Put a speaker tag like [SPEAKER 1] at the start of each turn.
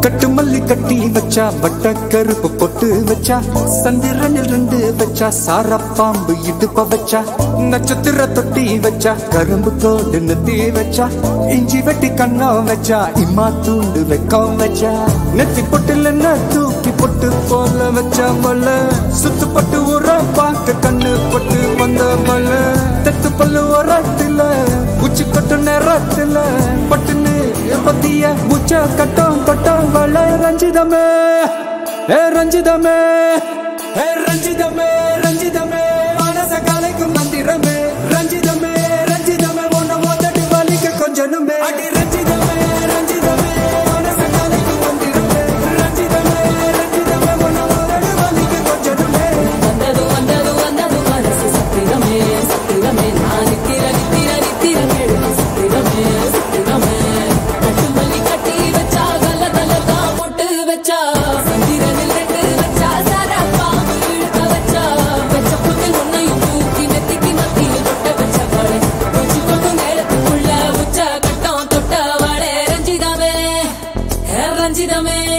[SPEAKER 1] கட்டு மல்லி கட்டி வச்சா வட்ட கருப்பு பொட்டு வச்சா சந்திரனில் ரெண்டு வச்சா சார பாம்பு இடுப்ப வச்சா நட்சத்திர தொட்டி வச்சா கரும்பு தோடு நெத்தி வச்சா இஞ்சி வெட்டி கண்ணா வச்சா இம்மா தூண்டு வெக்கம் வச்சா நெத்தி பொட்டுல என்ன தூக்கி பொட்டு போல வச்சா மல சுத்து பட்டு உர பார்க்க கண்ணு பட்டு வந்த மல தெத்து பல்லு உரத்துல உச்சி கொட்டு நேரத்துல பட்டுன்னு பத்திய உச்ச கட்டம் கட்டம் வள ரஞ்சிதமே ஏ ரஞ்சிதமே ஏ ரஞ்சிதமே ரஞ்சிதமே மனச கலைக்கும் மந்திரமே ரஞ்சிதமே ரஞ்சிதமே உன்னை மோதட்டு வலிக்க கொஞ்சனுமே அடி ரஞ்சிதமே ரஞ்சிதமே மனச கலைக்கும் மந்திரமே ரஞ்சிதமே ரஞ்சிதமே உன்னை மோதட்டு வலிக்க கொஞ்சனுமே
[SPEAKER 2] வந்தது வந்தது வந்தது மனசு சத்திரமே சத்திரமே நான் நித்திர நித்திர நித்திர கேடு சத்திரமே சத்திரமே கட்டு மல்லி கட்டி வச்சா கல்ல கல்ல தான் போட்டு வச்சா சந்திரனில் ரெண்டு வச்சா சாரா பாம்பு இழுக்க வச்சா வச்ச புண்ணில் உன்னையும் தூக்கி நெத்திக்கு மத்தியில் தொட்ட வச்ச வாழை உச்சி கொண்டு நேரத்துக்குள்ள உச்ச கட்டம் தொட்ட வாழை ரஞ்சிதமே ஹே ரஞ்சிதமே